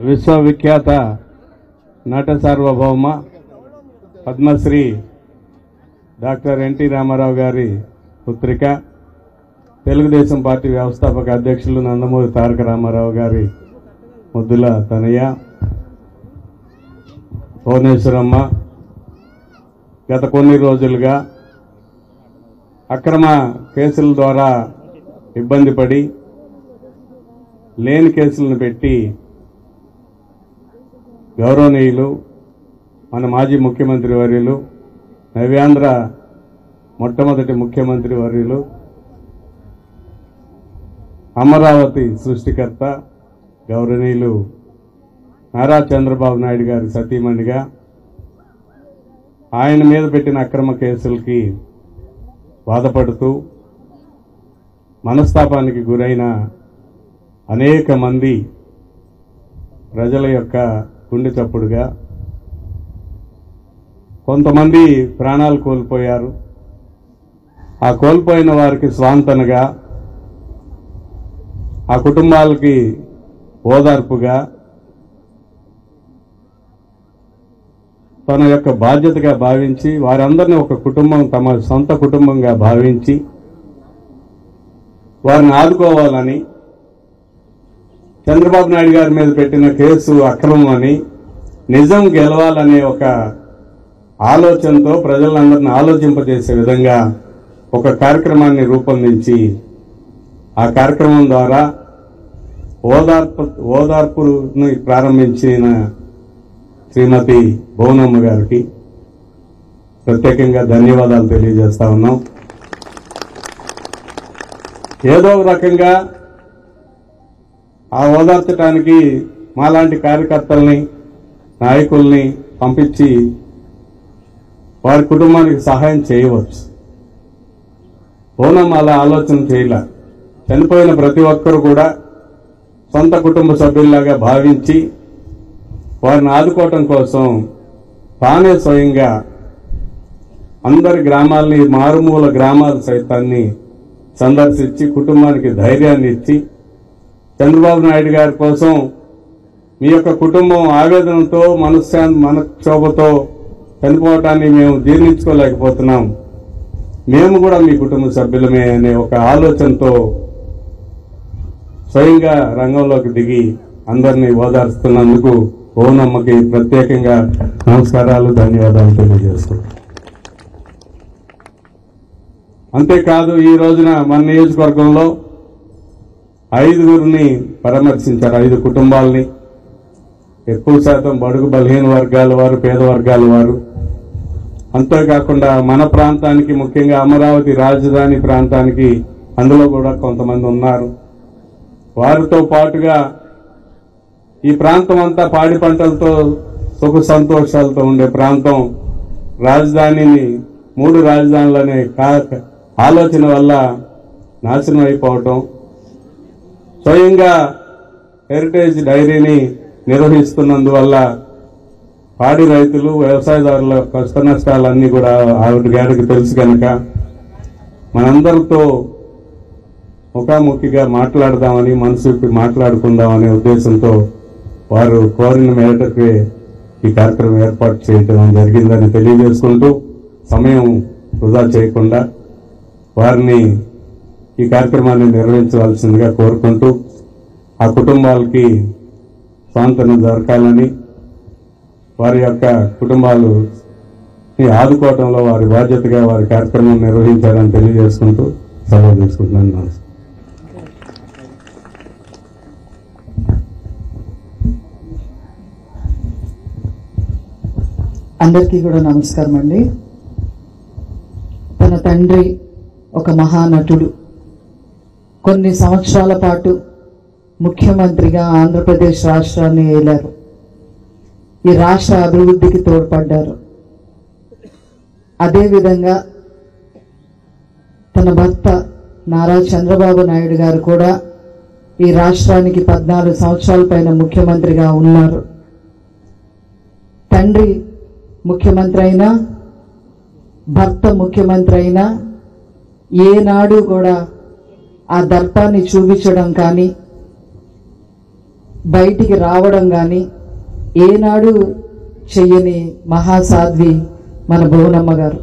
విశ్వవిఖ్యాత నట సార్వభౌమ పద్మశ్రీ డాక్టర్ ఎన్టీ రామారావు గారి పుత్రిక తెలుగుదేశం పార్టీ వ్యవస్థాపక అధ్యక్షులు నందమూరి తారక రామారావు గారి ముద్దుల తనయ్య భువనేశ్వరమ్మ గత కొన్ని రోజులుగా అక్రమ కేసుల ద్వారా ఇబ్బంది పడి లేని కేసులను పెట్టి గౌరవనీయులు మన మాజీ ముఖ్యమంత్రి వర్యులు నవ్యాంధ్ర మొట్టమొదటి ముఖ్యమంత్రి వర్యులు అమరావతి సృష్టికర్త గౌరవనీయులు నారా చంద్రబాబు నాయుడు గారి సతీమణిగా ఆయన మీద పెట్టిన అక్రమ కేసులకి బాధపడుతూ మనస్తాపానికి గురైన అనేక మంది ప్రజల యొక్క గుండె చప్పుడుగా కొంతమంది ప్రాణాలు కోల్పోయారు ఆ కోల్పోయిన వారికి స్వాంతనగా ఆ కుటుంబాలకి ఓదార్పుగా తన యొక్క బాధ్యతగా భావించి వారందరినీ ఒక కుటుంబం తమ సొంత కుటుంబంగా భావించి వారిని ఆదుకోవాలని చంద్రబాబు నాయుడు గారి మీద పెట్టిన కేసు అక్రమం అని నిజం గెలవాలనే ఒక ఆలోచనతో ప్రజలందరిని ఆలోచింపజేసే విధంగా ఒక కార్యక్రమాన్ని రూపొందించి ఆ కార్యక్రమం ద్వారా ఓదార్పు ఓదార్పుని ప్రారంభించిన శ్రీమతి భువనమ్మ గారికి ప్రత్యేకంగా ధన్యవాదాలు తెలియజేస్తా ఉన్నాం ఏదో ఒక రకంగా ఆ ఓదార్చడానికి మాలాంటి కార్యకర్తల్ని నాయకుల్ని పంపించి వారి కుటుంబానికి సహాయం చేయవచ్చు ఓనం అలా ఆలోచన చేయలే చనిపోయిన ప్రతి ఒక్కరు కూడా సొంత కుటుంబ సభ్యుల్లాగా భావించి వారిని ఆదుకోవటం కోసం తానే స్వయంగా అందరి గ్రామాల్ని మారుమూల గ్రామాల సైతాన్ని సందర్శించి కుటుంబానికి ధైర్యాన్ని ఇచ్చి చంద్రబాబు నాయుడు గారి కోసం మీ యొక్క కుటుంబం ఆవేదనతో మనశ్శాంతి మనక్షోభతో చనిపోవటాన్ని మేము జీర్ణించుకోలేకపోతున్నాం మేము కూడా మీ కుటుంబ సభ్యులమే అనే ఒక ఆలోచనతో స్వయంగా రంగంలోకి దిగి అందరినీ ఓదార్స్తున్నందుకు ఓనమ్మకి ప్రత్యేకంగా నమస్కారాలు ధన్యవాదాలు తెలియజేస్తున్నాం అంతేకాదు ఈ రోజున మన నియోజకవర్గంలో ఐదుగురిని పరామర్శించారు ఐదు కుటుంబాలని ఎక్కువ శాతం బడుగు బలహీన వర్గాల వారు పేద వర్గాల వారు అంతేకాకుండా మన ప్రాంతానికి ముఖ్యంగా అమరావతి రాజధాని ప్రాంతానికి అందులో కూడా కొంతమంది ఉన్నారు వారితో పాటుగా ఈ ప్రాంతం అంతా పాడి పంటలతో సుఖ సంతోషాలతో ఉండే ప్రాంతం రాజధానిని మూడు రాజధానులనే కా- ఆలోచన వల్ల నాశనం అయిపోవటం స్వయంగా హెరిటేజ్ డైరీని నిర్వహిస్తున్నందువల్ల పాడి రైతులు వ్యవసాయదారుల కష్ట నష్టాలన్నీ కూడా ఆవిడ గారికి తెలుసు కనుక మనందరితో ముఖాముఖిగా మాట్లాడదామని మనసు విప్పి మాట్లాడుకుందామనే ఉద్దేశంతో వారు కోరిన మేరకే ఈ కార్యక్రమం ఏర్పాటు చేయడం జరిగిందని తెలియజేసుకుంటూ సమయం వృధా చేయకుండా వారిని ఈ కార్యక్రమాన్ని నిర్వహించవలసిందిగా కోరుకుంటూ ఆ కుటుంబాలకి స్వాంతన దొరకాలని వారి యొక్క కుటుంబాలు ఆదుకోవటంలో వారి బాధ్యతగా వారి కార్యక్రమం నిర్వహించాలని తెలియజేసుకుంటూ సెలవు తీసుకుంటున్నాను నమస్కారం అందరికీ కూడా నమస్కారం అండి తన తండ్రి ఒక మహానటుడు కొన్ని సంవత్సరాల పాటు ముఖ్యమంత్రిగా ఆంధ్రప్రదేశ్ రాష్ట్రాన్ని ఏలారు ఈ రాష్ట్ర అభివృద్ధికి తోడ్పడ్డారు అదేవిధంగా తన భర్త నారా చంద్రబాబు నాయుడు గారు కూడా ఈ రాష్ట్రానికి పద్నాలుగు సంవత్సరాల పైన ముఖ్యమంత్రిగా ఉన్నారు తండ్రి ముఖ్యమంత్రి అయినా భర్త ముఖ్యమంత్రి అయినా ఏనాడు కూడా ఆ దర్పాన్ని చూపించడం కానీ బయటికి రావడం కానీ ఏనాడు చెయ్యని మహాసాధ్వి మన భువనమ్మ గారు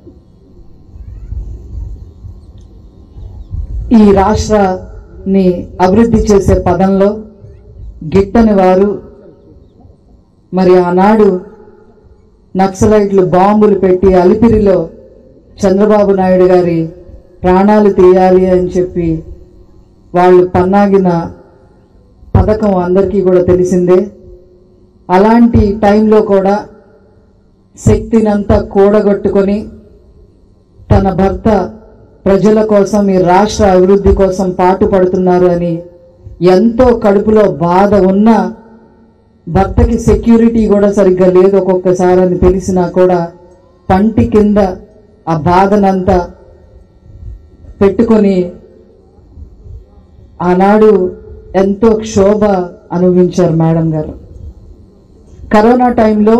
ఈ రాష్ట్రాన్ని అభివృద్ధి చేసే పదంలో గిట్టని వారు మరి ఆనాడు నక్సలైట్లు బాంబులు పెట్టి అలిపిరిలో చంద్రబాబు నాయుడు గారి ప్రాణాలు తీయాలి అని చెప్పి వాళ్ళు పన్నాగిన పథకం అందరికీ కూడా తెలిసిందే అలాంటి టైంలో కూడా శక్తినంతా కూడగొట్టుకొని తన భర్త ప్రజల కోసం ఈ రాష్ట్ర అభివృద్ధి కోసం పాటుపడుతున్నారు అని ఎంతో కడుపులో బాధ ఉన్నా భర్తకి సెక్యూరిటీ కూడా సరిగ్గా లేదు ఒక్కొక్కసారి అని తెలిసినా కూడా పంటి కింద ఆ బాధనంతా పెట్టుకొని ఆనాడు ఎంతో క్షోభ అనుభవించారు మేడం గారు కరోనా టైంలో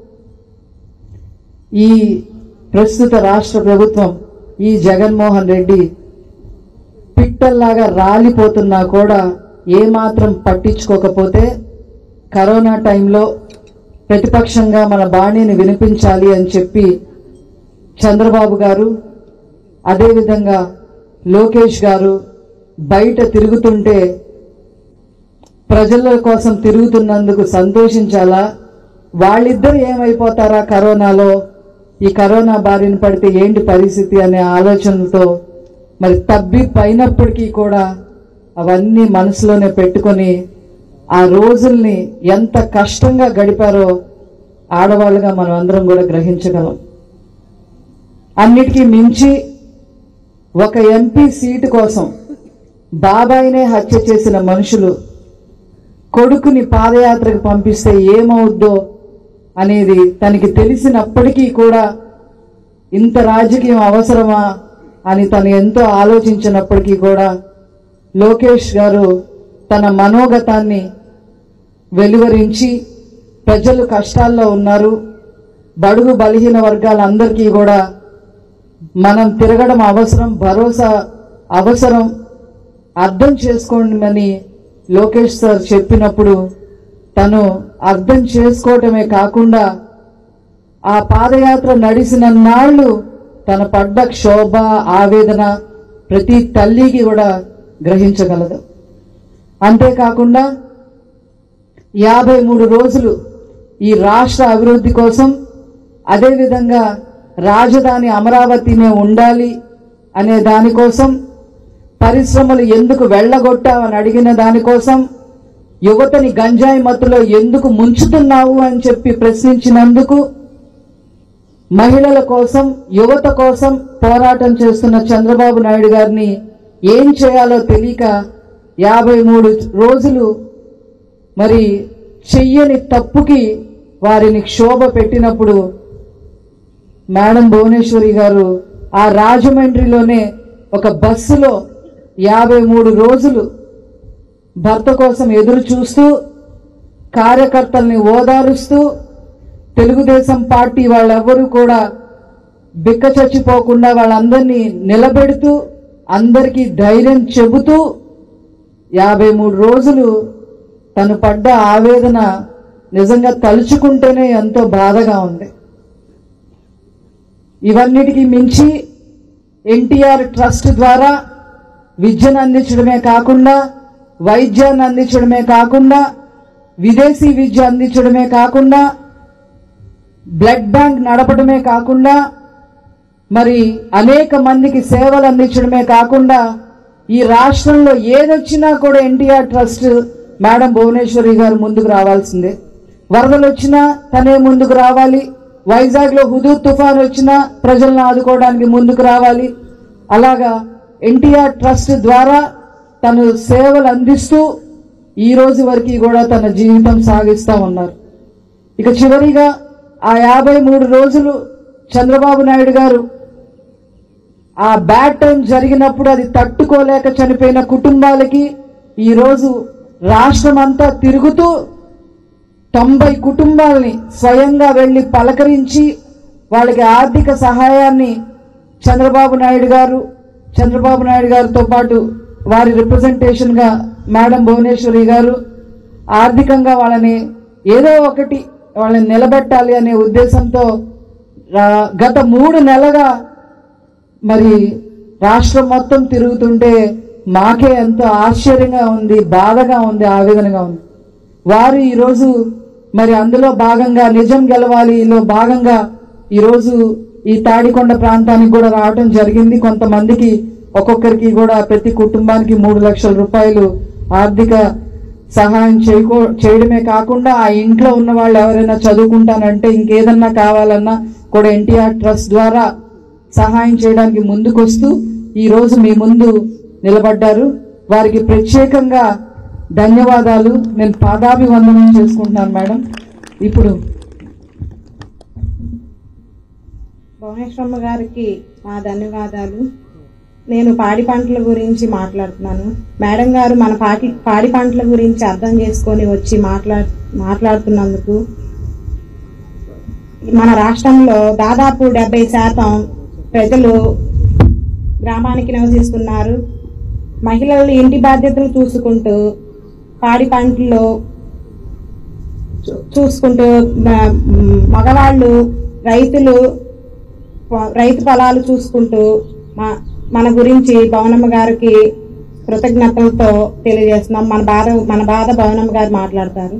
ఈ ప్రస్తుత రాష్ట్ర ప్రభుత్వం ఈ జగన్మోహన్ రెడ్డి పిట్టల్లాగా రాలిపోతున్నా కూడా ఏమాత్రం పట్టించుకోకపోతే కరోనా టైంలో ప్రతిపక్షంగా మన బాణీని వినిపించాలి అని చెప్పి చంద్రబాబు గారు అదేవిధంగా లోకేష్ గారు బయట తిరుగుతుంటే ప్రజల కోసం తిరుగుతున్నందుకు సంతోషించాలా వాళ్ళిద్దరు ఏమైపోతారా కరోనాలో ఈ కరోనా బారిన పడితే ఏంటి పరిస్థితి అనే ఆలోచనలతో మరి తబ్బి పైనప్పటికీ కూడా అవన్నీ మనసులోనే పెట్టుకొని ఆ రోజుల్ని ఎంత కష్టంగా గడిపారో ఆడవాళ్ళుగా మనం అందరం కూడా గ్రహించగలం అన్నిటికీ మించి ఒక ఎంపీ సీటు కోసం బాబాయినే హత్య చేసిన మనుషులు కొడుకుని పాదయాత్రకు పంపిస్తే ఏమవుద్దో అనేది తనకి తెలిసినప్పటికీ కూడా ఇంత రాజకీయం అవసరమా అని తను ఎంతో ఆలోచించినప్పటికీ కూడా లోకేష్ గారు తన మనోగతాన్ని వెలువరించి ప్రజలు కష్టాల్లో ఉన్నారు బడుగు బలహీన వర్గాలందరికీ కూడా మనం తిరగడం అవసరం భరోసా అవసరం అర్థం చేసుకోండి లోకేష్ సార్ చెప్పినప్పుడు తను అర్థం చేసుకోవటమే కాకుండా ఆ పాదయాత్ర నడిచిన నాళ్ళు తన పడ్డ క్షోభ ఆవేదన ప్రతి తల్లికి కూడా గ్రహించగలదు అంతేకాకుండా యాభై మూడు రోజులు ఈ రాష్ట్ర అభివృద్ధి కోసం అదేవిధంగా రాజధాని అమరావతినే ఉండాలి అనే దానికోసం పరిశ్రమలు ఎందుకు వెళ్ళగొట్టావని అడిగిన దానికోసం యువతని గంజాయి మత్తులో ఎందుకు ముంచుతున్నావు అని చెప్పి ప్రశ్నించినందుకు మహిళల కోసం యువత కోసం పోరాటం చేస్తున్న చంద్రబాబు నాయుడు గారిని ఏం చేయాలో తెలియక యాభై మూడు రోజులు మరి చెయ్యని తప్పుకి వారిని క్షోభ పెట్టినప్పుడు మేడం భువనేశ్వరి గారు ఆ రాజమండ్రిలోనే ఒక బస్సులో యాభై మూడు రోజులు భర్త కోసం ఎదురు చూస్తూ కార్యకర్తల్ని ఓదారుస్తూ తెలుగుదేశం పార్టీ వాళ్ళెవ్వరూ కూడా బిక్క చచ్చిపోకుండా వాళ్ళందరినీ నిలబెడుతూ అందరికీ ధైర్యం చెబుతూ యాభై మూడు రోజులు తను పడ్డ ఆవేదన నిజంగా తలుచుకుంటేనే ఎంతో బాధగా ఉంది ఇవన్నిటికీ మించి ఎన్టీఆర్ ట్రస్ట్ ద్వారా విద్యను అందించడమే కాకుండా వైద్యాన్ని అందించడమే కాకుండా విదేశీ విద్య అందించడమే కాకుండా బ్లడ్ బ్యాంక్ నడపడమే కాకుండా మరి అనేక మందికి సేవలు అందించడమే కాకుండా ఈ రాష్ట్రంలో ఏదొచ్చినా కూడా ఎన్టీఆర్ ట్రస్ట్ మేడం భువనేశ్వరి గారు ముందుకు రావాల్సిందే వరదలు వచ్చినా తనే ముందుకు రావాలి వైజాగ్ లో హుదూద్ తుఫాన్ వచ్చినా ప్రజలను ఆదుకోవడానికి ముందుకు రావాలి అలాగా ఎన్టీఆర్ ట్రస్ట్ ద్వారా తను సేవలు అందిస్తూ ఈ రోజు వరకు కూడా తన జీవితం సాగిస్తా ఉన్నారు ఇక చివరిగా ఆ యాభై మూడు రోజులు చంద్రబాబు నాయుడు గారు ఆ బ్యాడ్ టైం జరిగినప్పుడు అది తట్టుకోలేక చనిపోయిన కుటుంబాలకి ఈరోజు రాష్ట్రం అంతా తిరుగుతూ తొంభై కుటుంబాల్ని స్వయంగా వెళ్లి పలకరించి వాళ్ళకి ఆర్థిక సహాయాన్ని చంద్రబాబు నాయుడు గారు చంద్రబాబు నాయుడు గారితో పాటు వారి రిప్రజెంటేషన్ గా మేడం భువనేశ్వరి గారు ఆర్థికంగా వాళ్ళని ఏదో ఒకటి వాళ్ళని నిలబెట్టాలి అనే ఉద్దేశంతో రా- గత మూడు నెలగా మరి రాష్ట్రం మొత్తం తిరుగుతుంటే మాకే ఎంతో ఆశ్చర్యంగా ఉంది బాధగా ఉంది ఆవేదనగా ఉంది వారు ఈరోజు మరి అందులో భాగంగా నిజం గెలవాలిలో భాగంగా ఈరోజు ఈ తాడికొండ ప్రాంతానికి కూడా రావడం జరిగింది కొంతమందికి ఒక్కొక్కరికి కూడా ప్రతి కుటుంబానికి మూడు లక్షల రూపాయలు ఆర్థిక సహాయం చేయకో చేయడమే కాకుండా ఆ ఇంట్లో ఉన్న వాళ్ళు ఎవరైనా చదువుకుంటానంటే ఇంకేదన్నా కావాలన్నా కూడా ఎన్టీఆర్ ట్రస్ట్ ద్వారా సహాయం చేయడానికి ముందుకొస్తూ ఈ రోజు మీ ముందు నిలబడ్డారు వారికి ప్రత్యేకంగా ధన్యవాదాలు నేను పాదాభివందనం చేసుకుంటున్నాను మేడం ఇప్పుడు భువనేశ్వరమ్మ గారికి మా ధన్యవాదాలు నేను పాడి పంటల గురించి మాట్లాడుతున్నాను మేడం గారు మన పాటి పాడి పంటల గురించి అర్థం చేసుకొని వచ్చి మాట్లా మాట్లాడుతున్నందుకు మన రాష్ట్రంలో దాదాపు డెబ్బై శాతం ప్రజలు గ్రామానికి నివసిస్తున్నారు మహిళలు ఇంటి బాధ్యతలు చూసుకుంటూ పాడి పంటల్లో చూ- చూసుకుంటూ మ- మ్, మగవాళ్ళు రైతులు ప- రైతు పొలాలు చూసుకుంటూ మా మన గురించి భవనమ్మ గారికి కృతజ్ఞతలతో తెలియజేస్తున్నాం మన బాధ మన బాధ భవనమ్మ గారు మాట్లాడతారు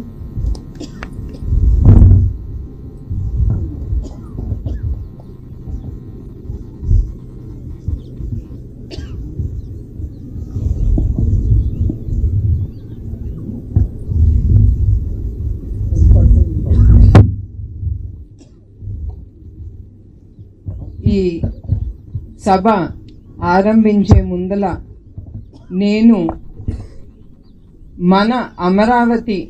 ఈ సభ ఆరంభించే ముందల నేను మన అమరావతి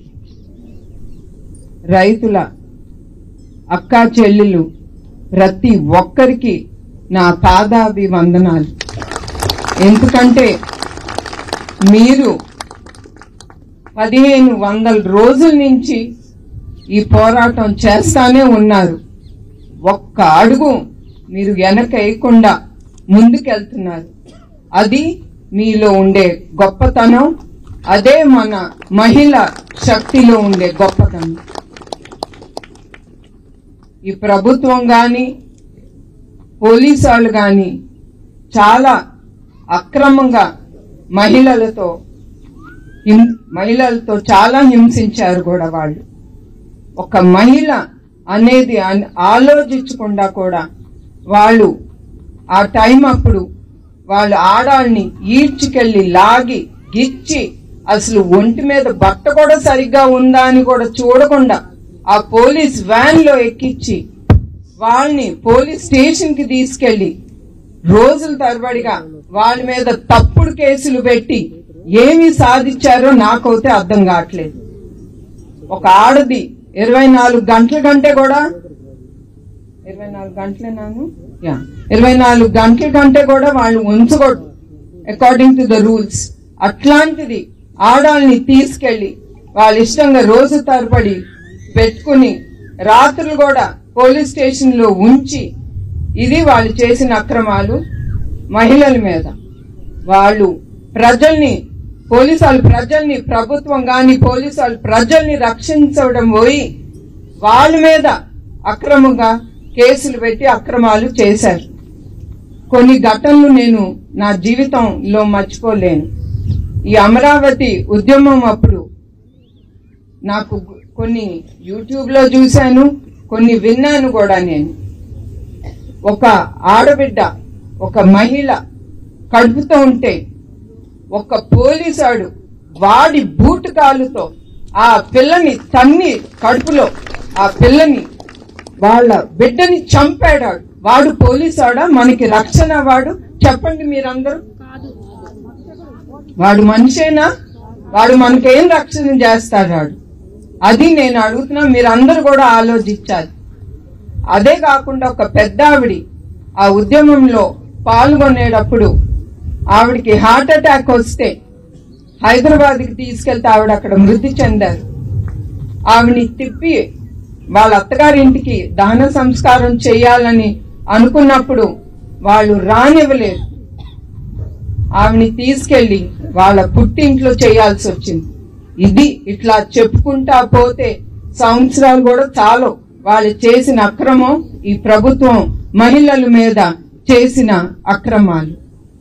రైతుల అక్కా చెల్లెలు ప్రతి ఒక్కరికి నా పాదాభివందనాలు ఎందుకంటే మీరు పదిహేను వందల రోజుల నుంచి ఈ పోరాటం చేస్తానే ఉన్నారు ఒక్క అడుగు మీరు వెనక వేయకుండా ముందుకెళ్తున్నారు అది మీలో ఉండే గొప్పతనం అదే మన మహిళ శక్తిలో ఉండే గొప్పతనం ఈ ప్రభుత్వం గాని పోలీసు వాళ్ళు గాని చాలా అక్రమంగా మహిళలతో హిం- మహిళలతో చాలా హింసించారు కూడా వాళ్ళు ఒక మహిళ అనేది అన్- ఆలోచించకుండా కూడా వాళ్ళు ఆ టైం అప్పుడు వాళ్ళు ఆడాల్ని ఈడ్చుకెళ్లి లాగి గిచ్చి అసలు ఒంటి మీద బట్ట కూడా సరిగ్గా ఉందా అని కూడా చూడకుండా ఆ పోలీస్ వ్యాన్ లో ఎక్కించి వాళ్ళని పోలీస్ స్టేషన్ కి తీసుకెళ్లి రోజుల తరబడిగా వాళ్ళ మీద తప్పుడు కేసులు పెట్టి ఏమి సాధించారో నాకైతే అర్థం కావట్లేదు ఒక ఆడది ఇరవై నాలుగు గంటల కంటే కూడా ఇరవై నాలుగు గంటలేనాను యా ఇరవై నాలుగు గంటల కంటే కూడా వాళ్ళు ఉంచకూడదు అకార్డింగ్ టు ద రూల్స్ అట్లాంటిది ఆడాల్ని తీసుకెళ్లి వాళ్ళ ఇష్టంగా రోజు తరబడి పెట్టుకుని రాత్రులు కూడా పోలీస్ స్టేషన్ లో ఉంచి ఇది వాళ్ళు చేసిన అక్రమాలు మహిళల మీద వాళ్ళు ప్రజల్ని పోలీసు వాళ్ళు ప్రజల్ని ప్రభుత్వం గాని పోలీసు వాళ్ళు ప్రజల్ని రక్షించడం పోయి వాళ్ళ మీద అక్రమంగా కేసులు పెట్టి అక్రమాలు చేశారు కొన్ని ఘటనలు నేను నా జీవితంలో మర్చిపోలేను ఈ అమరావతి ఉద్యమం అప్పుడు నాకు కొన్ని యూట్యూబ్ లో చూశాను కొన్ని విన్నాను కూడా నేను ఒక ఆడబిడ్డ ఒక మహిళ కడుపుతో ఉంటే ఒక పోలీసాడు వాడి బూటు కాలుతో ఆ పిల్లని తన్ని కడుపులో ఆ పిల్లని వాళ్ళ బిడ్డని చంపాడాడు వాడు పోలీసాడా మనకి రక్షణ వాడు చెప్పండి మీరందరూ వాడు మనిషేనా వాడు మనకేం రక్షణ చేస్తాడు వాడు అది నేను అడుగుతున్నా మీరందరూ కూడా ఆలోచించాలి అదే కాకుండా ఒక పెద్ద ఆవిడి ఆ ఉద్యమంలో పాల్గొనేటప్పుడు ఆవిడికి హార్ట్ అటాక్ వస్తే హైదరాబాద్కి తీసుకెళ్తే ఆవిడ అక్కడ మృతి చెందారు ఆవిని తిప్పి వాళ్ళ అత్తగారింటికి దహన సంస్కారం చేయాలని అనుకున్నప్పుడు వాళ్ళు రానివ్వలేదు ఆవిని తీసుకెళ్లి వాళ్ళ పుట్టింట్లో చేయాల్సి వచ్చింది ఇది ఇట్లా చెప్పుకుంటా పోతే సంవత్సరాలు కూడా చాలు వాళ్ళు చేసిన అక్రమం ఈ ప్రభుత్వం మహిళల మీద చేసిన అక్రమాలు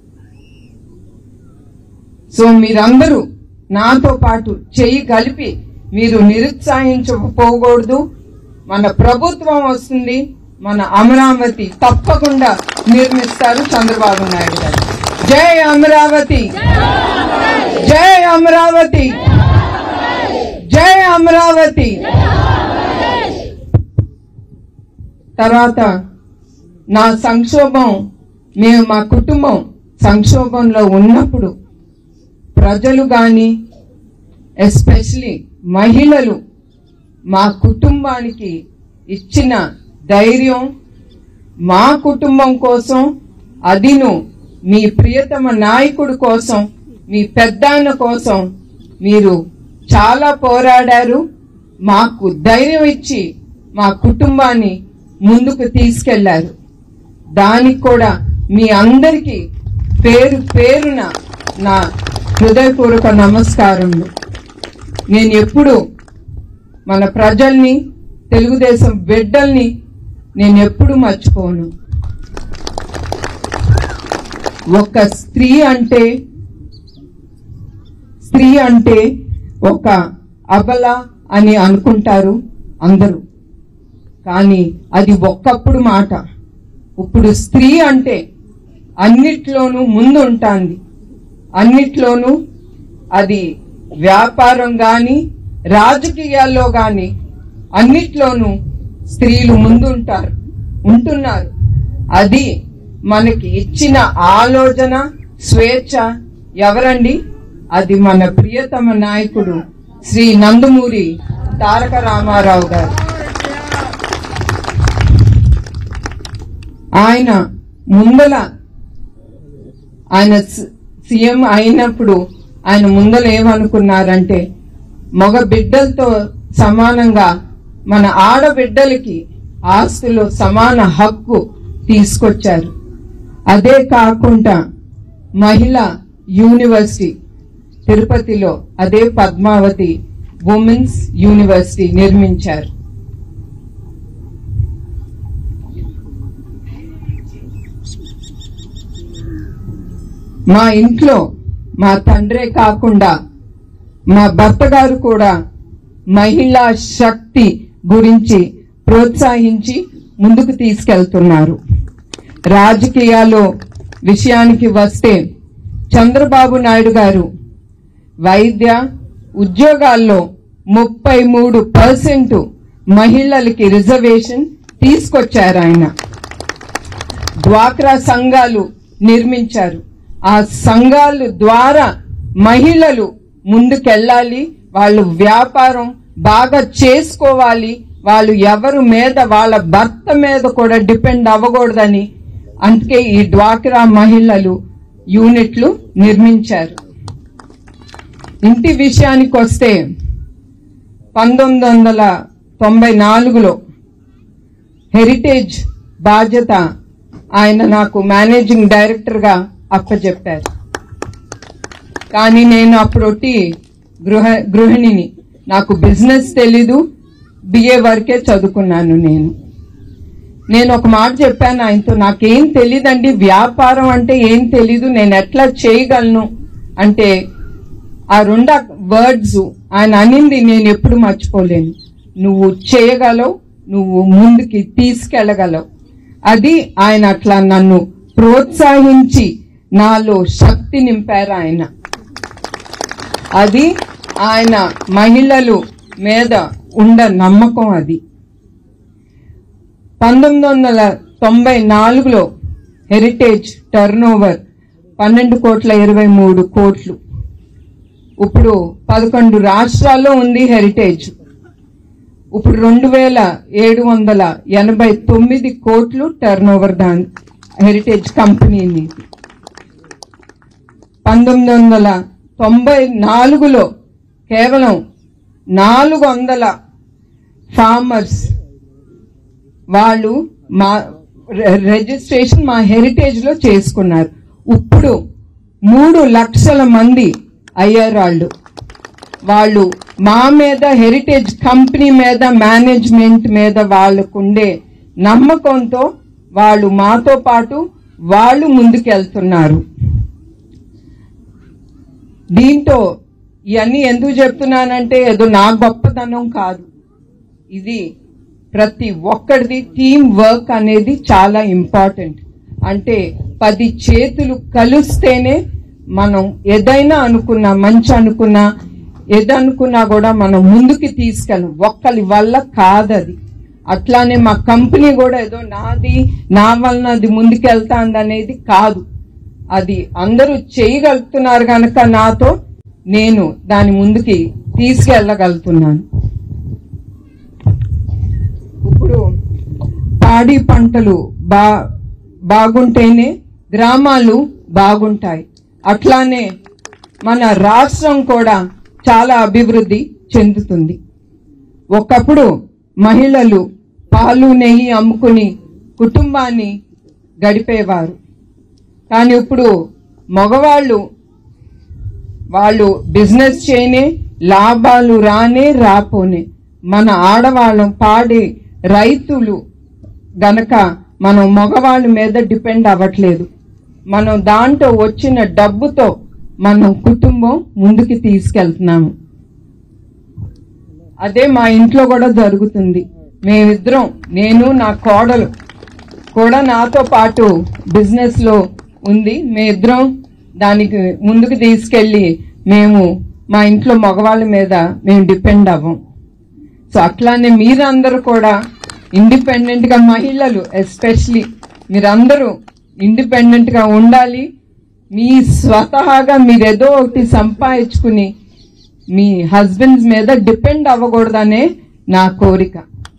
సో మీరందరూ నాతో పాటు చెయ్యి కలిపి మీరు నిరుత్సాహించకపోకూడదు మన ప్రభుత్వం వస్తుంది మన అమరావతి తప్పకుండా నిర్మిస్తారు చంద్రబాబు నాయుడు గారు జై అమరావతి జై అమరావతి జై అమరావతి తర్వాత నా సంక్షోభం మేము మా కుటుంబం సంక్షోభంలో ఉన్నప్పుడు ప్రజలు కానీ ఎస్పెషలీ మహిళలు మా కుటుంబానికి ఇచ్చిన ధైర్యం మా కుటుంబం కోసం అదిను మీ ప్రియతమ నాయకుడి కోసం మీ పెద్దాయన కోసం మీరు చాలా పోరాడారు మాకు ధైర్యం ఇచ్చి మా కుటుంబాన్ని ముందుకు తీసుకెళ్లారు దానికి కూడా మీ అందరికీ పేరు పేరున నా హృదయపూర్వక నమస్కారములు నేను ఎప్పుడు మన ప్రజల్ని తెలుగుదేశం బిడ్డల్ని నేను ఎప్పుడు మర్చిపోను ఒక స్త్రీ అంటే స్త్రీ అంటే ఒక అబల అని అనుకుంటారు అందరూ కానీ అది ఒక్కప్పుడు మాట ఇప్పుడు స్త్రీ అంటే అన్నిట్లోనూ ముందు ఉంటుంది అన్నిట్లోనూ అది వ్యాపారం గాని రాజకీయాల్లో గాని అన్నిట్లోనూ స్త్రీలు ముందుంటారు ఉంటున్నారు అది మనకి ఇచ్చిన ఆలోచన స్వేచ్ఛ ఎవరండి అది మన ప్రియతమ నాయకుడు శ్రీ నందమూరి తారక రామారావు గారు ఆయన ముందల ఆయన సి- సీఎం అయినప్పుడు ఆయన ముందల ఏమనుకున్నారంటే మగ బిడ్డలతో సమానంగా మన ఆడబిడ్డలకి ఆస్తులు సమాన హక్కు తీసుకొచ్చారు అదే కాకుండా మహిళా యూనివర్సిటీ తిరుపతిలో అదే పద్మావతి ఉమెన్స్ యూనివర్సిటీ నిర్మించారు మా ఇంట్లో మా తండ్రే కాకుండా మా భర్త గారు కూడా మహిళా శక్తి గురించి ప్రోత్సహించి ముందుకు తీసుకెళ్తున్నారు రాజకీయాల్లో విషయానికి వస్తే చంద్రబాబు నాయుడు గారు వైద్య ఉద్యోగాల్లో ముప్పై మూడు పర్సెంట్ మహిళలకి రిజర్వేషన్ తీసుకొచ్చారు ఆయన డ్వాక్రా సంఘాలు నిర్మించారు ఆ సంఘాలు ద్వారా మహిళలు ముందుకెళ్ళాలి వాళ్ళు వ్యాపారం బాగా చేసుకోవాలి వాళ్ళు ఎవరు మీద వాళ్ళ భర్త మీద కూడా డిపెండ్ అవ్వకూడదని అందుకే ఈ డ్వాక్రా మహిళలు యూనిట్లు నిర్మించారు ఇంటి విషయానికి వస్తే పంతొమ్మిది వందల తొంభై నాలుగులో హెరిటేజ్ బాధ్యత ఆయన నాకు మేనేజింగ్ డైరెక్టర్ గా అప్పచెప్పారు కానీ నేను అప్పుడొట్టి గృహ గృహిణిని నాకు బిజినెస్ తెలీదు బిఏ వరకే చదువుకున్నాను నేను నేను ఒక మాట చెప్పాను ఆయనతో నాకేం తెలియదండి వ్యాపారం అంటే ఏం తెలీదు నేను ఎట్లా చేయగలను అంటే ఆ రెండు వర్డ్స్ ఆయన అనింది నేను ఎప్పుడు మర్చిపోలేను నువ్వు చేయగలవు నువ్వు ముందుకి తీసుకెళ్ళగలవు అది ఆయన అట్లా నన్ను ప్రోత్సహించి నాలో శక్తి నింపారు ఆయన అది ఆయన మహిళలు మీద ఉండ నమ్మకం అది పంతొమ్మిది వందల తొంభై నాలుగులో హెరిటేజ్ టర్న్ ఓవర్ పన్నెండు కోట్ల ఇరవై మూడు కోట్లు ఇప్పుడు పదకొండు రాష్ట్రాల్లో ఉంది హెరిటేజ్ ఇప్పుడు రెండు వేల ఏడు వందల ఎనభై తొమ్మిది కోట్లు టర్న్ ఓవర్ దాని హెరిటేజ్ కంపెనీని పంతొమ్మిది వందల తొంభై నాలుగులో కేవలం నాలుగు వందల ఫార్మర్స్ వాళ్ళు మా రె- రిజిస్ట్రేషన్ మా హెరిటేజ్ లో చేసుకున్నారు ఇప్పుడు మూడు లక్షల మంది అయ్యారు వాళ్ళు వాళ్ళు మా మీద హెరిటేజ్ కంపెనీ మీద మేనేజ్మెంట్ మీద వాళ్ళకుండే నమ్మకంతో వాళ్ళు మాతో పాటు వాళ్ళు ముందుకెళ్తున్నారు దీంతో ఇవన్నీ ఎందుకు చెప్తున్నానంటే ఏదో నా గొప్పతనం కాదు ఇది ప్రతి ఒక్కరిది టీం వర్క్ అనేది చాలా ఇంపార్టెంట్ అంటే పది చేతులు కలిస్తేనే మనం ఏదైనా అనుకున్నా మంచి అనుకున్నా ఏదనుకున్నా కూడా మనం ముందుకు తీసుకెళ్ళం ఒక్కరి వల్ల కాదది అట్లానే మా కంపెనీ కూడా ఏదో నాది నా వలన అది ముందుకెళ్తాంది అనేది కాదు అది అందరూ చేయగలుగుతున్నారు గనక నాతో నేను దాని ముందుకి తీసుకెళ్ళగలుగుతున్నాను ఇప్పుడు పాడి పంటలు బా బాగుంటేనే గ్రామాలు బాగుంటాయి అట్లానే మన రాష్ట్రం కూడా చాలా అభివృద్ధి చెందుతుంది ఒకప్పుడు మహిళలు పాలు నెయ్యి అమ్ముకుని కుటుంబాన్ని గడిపేవారు కానీ ఇప్పుడు మగవాళ్ళు వాళ్ళు బిజినెస్ చేయనే లాభాలు రానే రాపోనే మన ఆడవాళ్ళం పాడి రైతులు గనక మనం మగవాళ్ళ మీద డిపెండ్ అవ్వట్లేదు మనం దాంట్లో వచ్చిన డబ్బుతో మనం కుటుంబం ముందుకు తీసుకెళ్తున్నాము అదే మా ఇంట్లో కూడా జరుగుతుంది మేమిద్దరం నేను నా కోడలు కూడా నాతో పాటు బిజినెస్ లో ఉంది మేమిద్దరం దానికి ముందుకు తీసుకెళ్లి మేము మా ఇంట్లో మగవాళ్ళ మీద మేము డిపెండ్ అవ్వం సో అట్లానే మీరందరూ కూడా ఇండిపెండెంట్ గా మహిళలు ఎస్పెషలీ మీరందరూ ఇండిపెండెంట్ గా ఉండాలి మీ స్వతహాగా మీరేదో ఒకటి సంపాదించుకుని మీ హస్బెండ్స్ మీద డిపెండ్ అవ్వకూడదనే నా కోరిక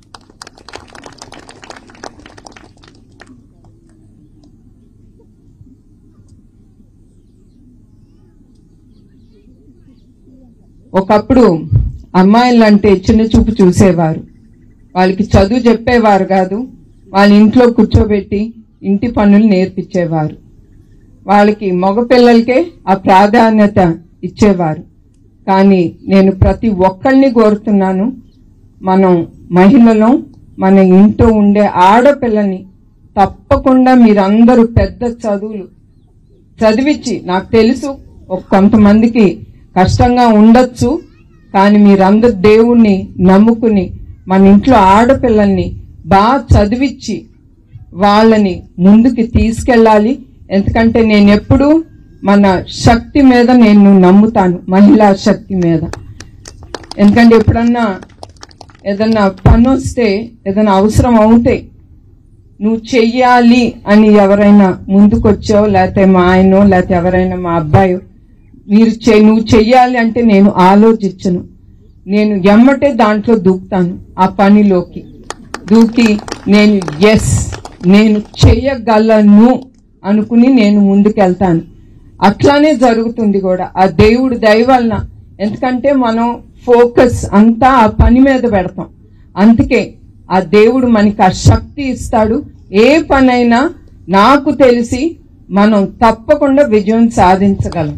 ఒకప్పుడు అమ్మాయిలంటే చిన్న చూపు చూసేవారు వాళ్ళకి చదువు చెప్పేవారు కాదు వాళ్ళ ఇంట్లో కూర్చోబెట్టి ఇంటి పనులు నేర్పించేవారు వాళ్ళకి మగపిల్లలకే ఆ ప్రాధాన్యత ఇచ్చేవారు కానీ నేను ప్రతి ఒక్కరిని కోరుతున్నాను మనం మహిళలం మన ఇంట్లో ఉండే ఆడపిల్లని తప్పకుండా మీరందరూ పెద్ద చదువులు చదివించి నాకు తెలుసు ఒక కొంతమందికి కష్టంగా ఉండొచ్చు కానీ మీరందరు దేవుణ్ణి నమ్ముకుని మన ఇంట్లో ఆడపిల్లల్ని బాగా చదివించి వాళ్ళని ముందుకి తీసుకెళ్ళాలి ఎందుకంటే నేను ఎప్పుడు మన శక్తి మీద నేను నమ్ముతాను మహిళా శక్తి మీద ఎందుకంటే ఎప్పుడన్నా ఏదన్నా పని వస్తే ఏదైనా అవసరం అవుతే నువ్వు చెయ్యాలి అని ఎవరైనా ముందుకొచ్చావు లేకపోతే మా ఆయనో లేకపోతే ఎవరైనా మా అబ్బాయి మీరు చె- నువ్వు చెయ్యాలి అంటే నేను ఆలోచించను నేను ఎమ్మటే దాంట్లో దూకుతాను ఆ పనిలోకి దూకి నేను ఎస్ నేను చెయ్యగలను అనుకుని నేను ముందుకెళ్తాను అట్లానే జరుగుతుంది కూడా ఆ దేవుడు దయ వలన ఎందుకంటే మనం ఫోకస్ అంతా ఆ పని మీద పెడతాం అందుకే ఆ దేవుడు మనకి ఆ శక్తి ఇస్తాడు ఏ పనైనా నాకు తెలిసి మనం తప్పకుండా విజయం సాధించగలం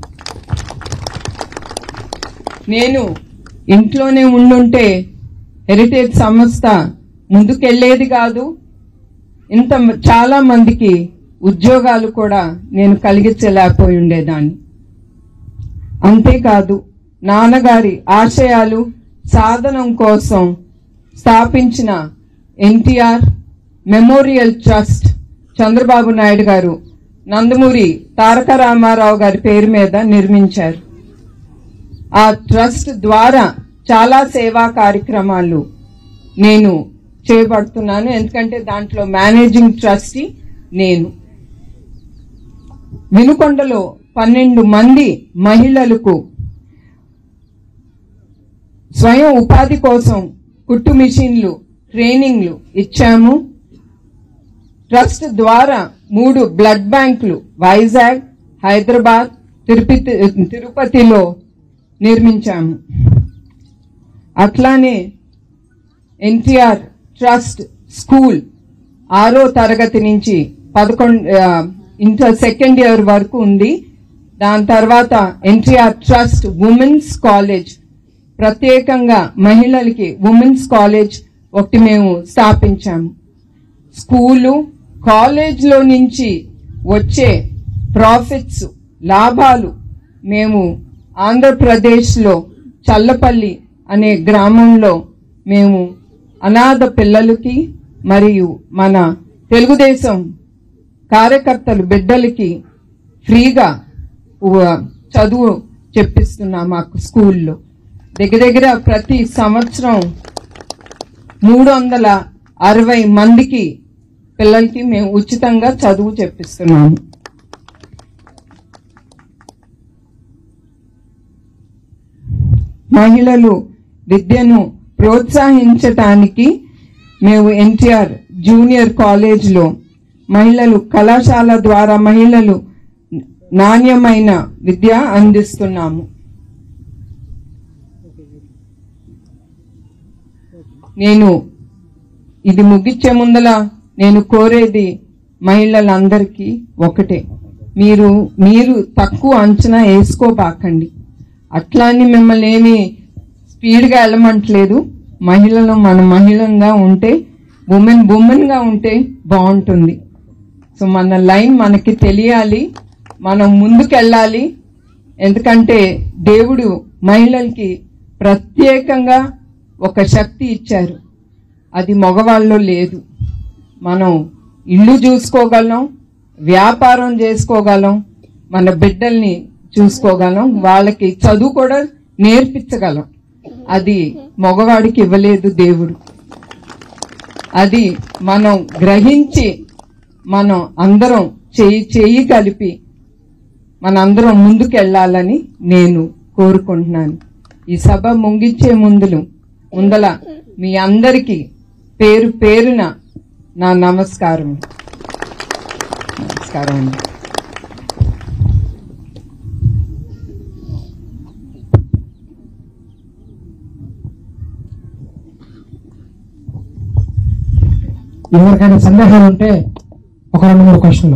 నేను ఇంట్లోనే ఉండుంటే హెరిటేజ్ సంస్థ ముందుకెళ్లేది కాదు ఇంత మ- చాలా మందికి ఉద్యోగాలు కూడా నేను కలిగించలేకపోయి ఉండేదాన్ని అంతేకాదు నాన్నగారి ఆశయాలు సాధనం కోసం స్థాపించిన NTR memorial trust Chandrababu Naidu garu Nandamuri తారక రామారావు గారి పేరు మీద నిర్మించారు ఆ ట్రస్ట్ ద్వారా చాలా సేవా కార్యక్రమాలు నేను చేపడుతున్నాను ఎందుకంటే దాంట్లో మేనేజింగ్ ట్రస్టీ నేను వినుకొండలో పన్నెండు మంది మహిళలకు స్వయం ఉపాధి కోసం కుట్టు మిషన్లు ట్రైనింగ్లు ఇచ్చాము ట్రస్ట్ ద్వారా మూడు బ్లడ్ బ్యాంకులు వైజాగ్ హైదరాబాద్ తిరుపతి తిరుపతిలో నిర్మించాము అట్లానే ఎన్టీఆర్ ట్రస్ట్ స్కూల్ ఆరో తరగతి నుంచి పదకొండు ఆ, ఇంటర్ సెకండ్ ఇయర్ వరకు ఉంది దాని తర్వాత ఎన్టీఆర్ ట్రస్ట్ ఉమెన్స్ కాలేజ్ ప్రత్యేకంగా మహిళలకి ఉమెన్స్ కాలేజ్ ఒకటి మేము స్థాపించాము స్కూలు కాలేజ్లో నుంచి వచ్చే ప్రాఫిట్స్ లాభాలు మేము ఆంధ్రప్రదేశ్లో చల్లపల్లి అనే గ్రామంలో మేము అనాథ పిల్లలకి మరియు మన తెలుగుదేశం కార్యకర్తలు బిడ్డలకి ఫ్రీగా ఉ- చదువు చెప్పిస్తున్నాం మాకు స్కూల్లో దగ్గర దగ్గర ప్రతి సంవత్సరం మూడు వందల అరవై మందికి పిల్లలకి మేము ఉచితంగా చదువు చెప్పిస్తున్నాము మహిళలు విద్యను ప్రోత్సహించటానికి మేము ఎన్టీఆర్ జూనియర్ కాలేజ్లో మహిళలు కళాశాల ద్వారా మహిళలు నాణ్యమైన విద్య అందిస్తున్నాము నేను ఇది ముగించే ముందల నేను కోరేది మహిళలందరికీ ఒకటే మీరు మీరు తక్కువ అంచనా వేసుకోబాకండి అట్లా అని మిమ్మల్ని ఏమి స్పీడ్గా వెళ్ళమంటలేదు మహిళలు మన మహిళంగా ఉంటే ఉమెన్ ఉమెన్గా ఉంటే బాగుంటుంది సో మన లైన్ మనకి తెలియాలి మనం ముందుకెళ్ళాలి ఎందుకంటే దేవుడు మహిళలకి ప్రత్యేకంగా ఒక శక్తి ఇచ్చారు అది మగవాళ్ళలో లేదు మనం ఇల్లు చూసుకోగలం వ్యాపారం చేసుకోగలం మన బిడ్డల్ని చూసుకోగలం వాళ్ళకి చదువు కూడా నేర్పించగలం అది మగవాడికి ఇవ్వలేదు దేవుడు అది మనం గ్రహించి మనం అందరం చేయి చేయి కలిపి మనందరం ముందుకెళ్ళాలని నేను కోరుకుంటున్నాను ఈ సభ ముగించే ముందులు ముందల మీ అందరికీ పేరు పేరున నా నమస్కారం నమస్కారం అండి ఎవరికైనా సందేహాలు ఉంటే ఒక రెండు మూడు క్వశ్చన్లు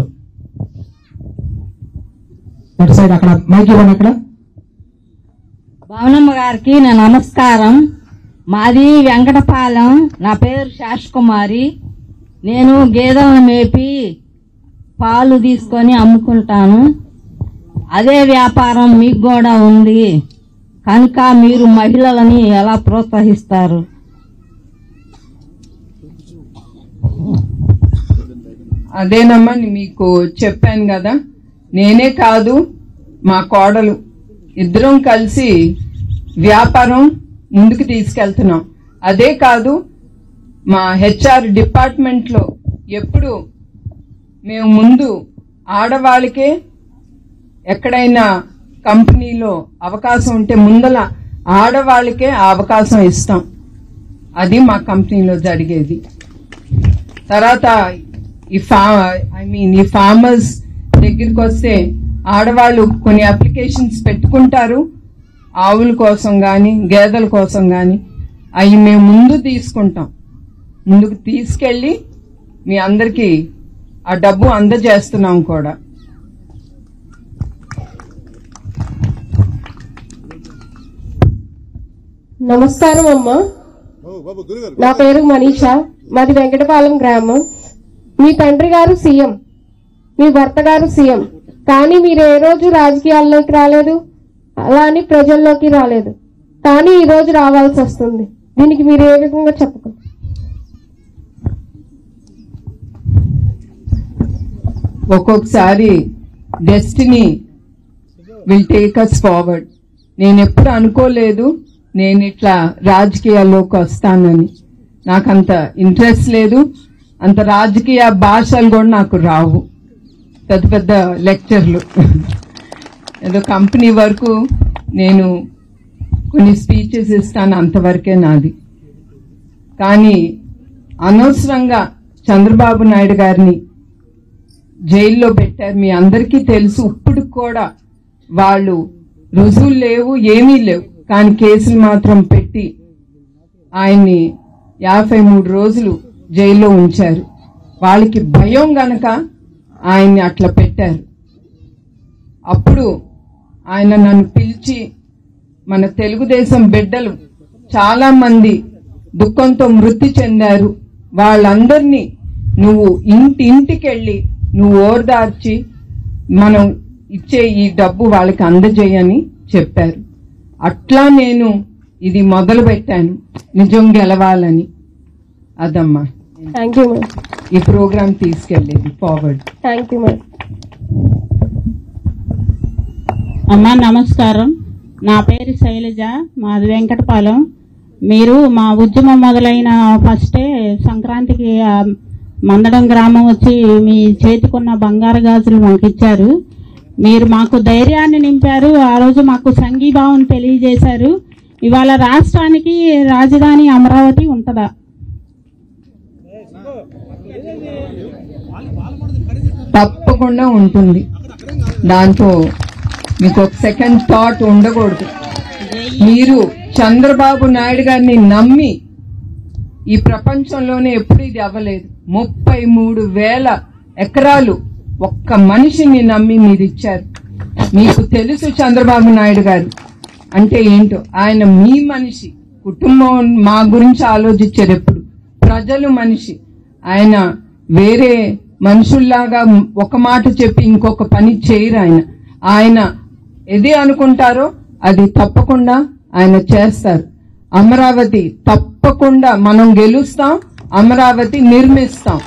అటు సైడ్ అక్కడ మైక్ ఇవ్వండి అక్కడ భవనమ్మ గారికి నా నమస్కారం మాది వెంకటపాలెం నా పేరు శాశ్కుమారి నేను గేదెలను మేపి పాలు తీసుకొని అమ్ముకుంటాను అదే వ్యాపారం మీకు కూడా ఉంది కనుక మీరు మహిళలని ఎలా ప్రోత్సహిస్తారు అదేనమ్మా ని- మీకు చెప్పాను కదా నేనే కాదు మా కోడలు ఇద్దరం కలిసి వ్యాపారం ముందుకు తీసుకెళ్తున్నాం అదే కాదు మా హెచ్ఆర్ డిపార్ట్మెంట్ లో ఎప్పుడు మేము ముందు ఆడవాళ్ళకే ఎక్కడైనా కంపెనీలో అవకాశం ఉంటే ముందల ఆడవాళ్ళకే ఆ అవకాశం ఇస్తాం అది మా కంపెనీలో జరిగేది తర్వాత ఈ ఫా ఐ మీన్ ఈ ఫార్మర్స్ దగ్గరికి వస్తే ఆడవాళ్ళు కొన్ని అప్లికేషన్స్ పెట్టుకుంటారు ఆవుల కోసం కానీ గేదెల కోసం కానీ అవి మేము ముందు తీసుకుంటాం ముందుకు తీసుకెళ్ళి మీ అందరికీ ఆ డబ్బు అందజేస్తున్నాం కూడా నమస్కారం అమ్మా నా పేరు మనీషా మాది వెంకటపాలెం గ్రామం మీ తండ్రి గారు సీఎం మీ భర్త గారు సీఎం కానీ మీరు ఏ రోజు రాజకీయాల్లోకి రాలేదు అలా అని ప్రజల్లోకి రాలేదు కానీ ఈ రోజు రావాల్సి వస్తుంది దీనికి మీరు ఏ విధంగా చెప్పగలరు ఒక్కొక్కసారి destiny will take us forward నేను ఎప్పుడు అనుకోలేదు నేను ఇట్లా రాజకీయాల్లోకి వస్తానని నాకు అంత ఇంట్రెస్ట్ లేదు అంత రాజకీయ భాషలు కూడా నాకు రావు పెద్ద పెద్ద లెక్చర్లు ఏదో కంపెనీ వరకు నేను కొన్ని స్పీచెస్ ఇస్తాను అంతవరకే నాది కానీ అనవసరంగా చంద్రబాబు నాయుడు గారిని జైల్లో పెట్టారు మీ అందరికీ తెలుసు ఇప్పుడు కూడా వాళ్ళు రుజువులు లేవు ఏమీ లేవు కానీ కేసులు మాత్రం పెట్టి ఆయన్ని యాభై మూడు రోజులు జైల్లో ఉంచారు వాళ్ళకి భయం గనక ఆయన్ని అట్లా పెట్టారు అప్పుడు ఆయన నన్ను పిలిచి మన తెలుగుదేశం బిడ్డలు చాలా మంది దుఃఖంతో మృతి చెందారు వాళ్ళందరినీ నువ్వు ఇంటి ఇంటికెళ్ళి నువ్వు ఓర్దార్చి మనం ఇచ్చే ఈ డబ్బు వాళ్ళకి అందజేయని చెప్పారు అట్లా నేను ఇది మొదలు పెట్టాను నిజం గెలవాలని అదమ్మా థ్యాంక్ యూ మేడం ఈ ప్రోగ్రామ్ తీసుకెళ్ళేది ఫార్వర్డ్ థ్యాంక్ యూ మేడం అమ్మా నమస్కారం నా పేరు శైలజ మాది వెంకటపాలెం మీరు మా ఉద్యమం మొదలైన ఫస్టే సంక్రాంతికి ఆ మందడం గ్రామం వచ్చి మీ చేతికున్న బంగారు గాజులు మాకు ఇచ్చారు మీరు మాకు ధైర్యాన్ని నింపారు ఆ రోజు మాకు సంఘీభావం తెలియజేశారు ఇవాళ రాష్ట్రానికి రాజధాని అమరావతి ఉంటుందా తప్పకుండా ఉంటుంది దాంతో మీకు ఒక సెకండ్ థాట్ ఉండకూడదు మీరు చంద్రబాబు నాయుడు గారిని నమ్మి ఈ ప్రపంచంలోనే ఎప్పుడు ఇది అవ్వలేదు ముప్పై మూడు వేల ఎకరాలు ఒక్క మనిషిని నమ్మి మీరు ఇచ్చారు మీకు తెలుసు చంద్రబాబు నాయుడు గారు అంటే ఏంటో ఆయన మీ మనిషి కుటుంబం మా గురించి ఆలోచించారు ఎప్పుడు ప్రజలు మనిషి ఆయన వేరే మనుషుల్లాగా ఒక మాట చెప్పి ఇంకొక పని చేయరు ఆయన ఆయన ఏది అనుకుంటారో అది తప్పకుండా ఆయన చేస్తారు అమరావతి తప్పకుండా మనం గెలుస్తాం అమరావతి నిర్మిస్తాం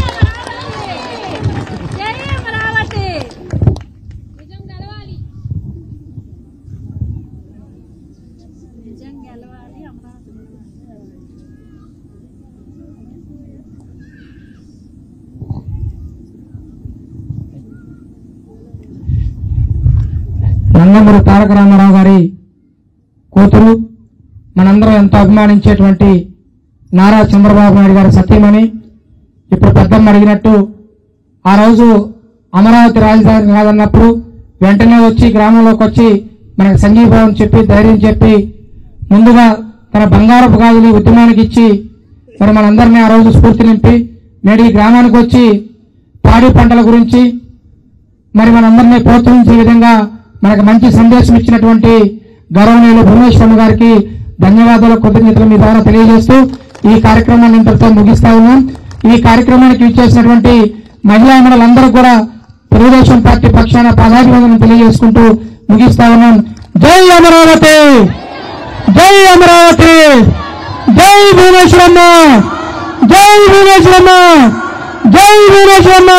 నందమూరి తారక రామారావు గారి కూతురు మనందరం ఎంతో అభిమానించేటువంటి నారా చంద్రబాబు నాయుడు గారి సత్యమని ఇప్పుడు పెద్దమ్మ అడిగినట్టు ఆ రోజు అమరావతి రాజధాని కాదన్నప్పుడు వెంటనే వచ్చి గ్రామంలోకి వచ్చి మనకు సంఘీభావం చెప్పి ధైర్యం చెప్పి ముందుగా తన బంగారపు గాజులు ఉద్యమానికి ఇచ్చి మరి మనందరినీ ఆ రోజు స్ఫూర్తి నింపి నేడు ఈ గ్రామానికి వచ్చి పాడి పంటల గురించి మరి మనందరినీ ప్రోత్సహించే విధంగా మనకు మంచి సందేశం ఇచ్చినటువంటి గౌరవనీయులు భువనేశ్వరం గారికి ధన్యవాదాలు కృతజ్ఞతలు మీ ద్వారా తెలియజేస్తూ ఈ కార్యక్రమాన్ని ఇంతటితో ముగిస్తా ఉన్నాం ఈ కార్యక్రమానికి ఇచ్చేసినటువంటి మహిళా మండలందరూ కూడా తెలుగుదేశం పార్టీ పక్షాన పదాభివందనం తెలియజేసుకుంటూ ముగిస్తా ఉన్నాం జై అమరావతి జై అమరావతి జై భువనేశ్వరమ్మ జై భువనేశ్వరమ్మ జై భువనేశ్వరమ్మ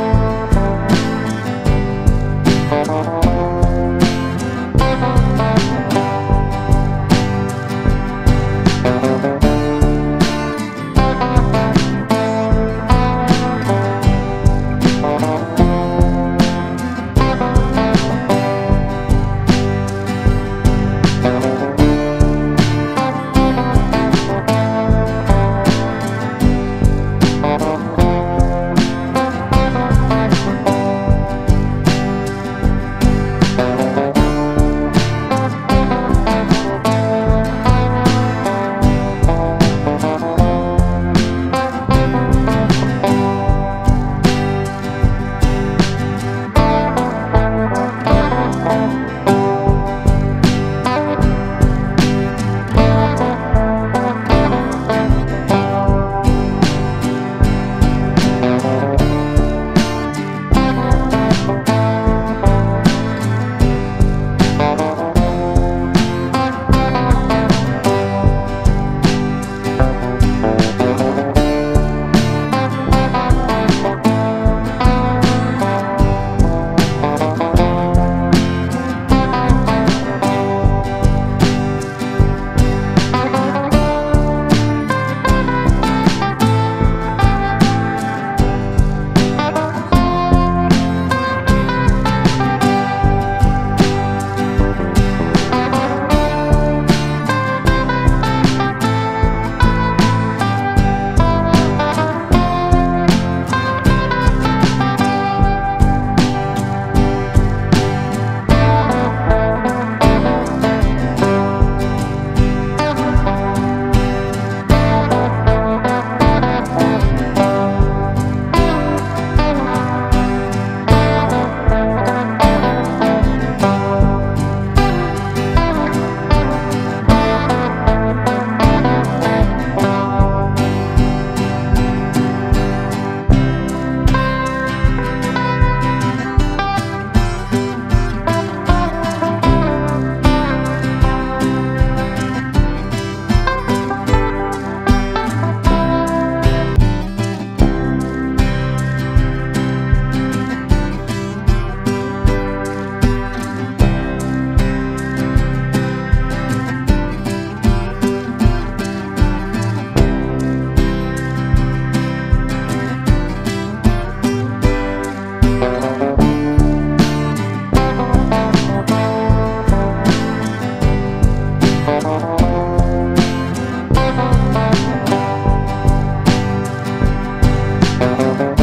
థ్యాంక్ ఆ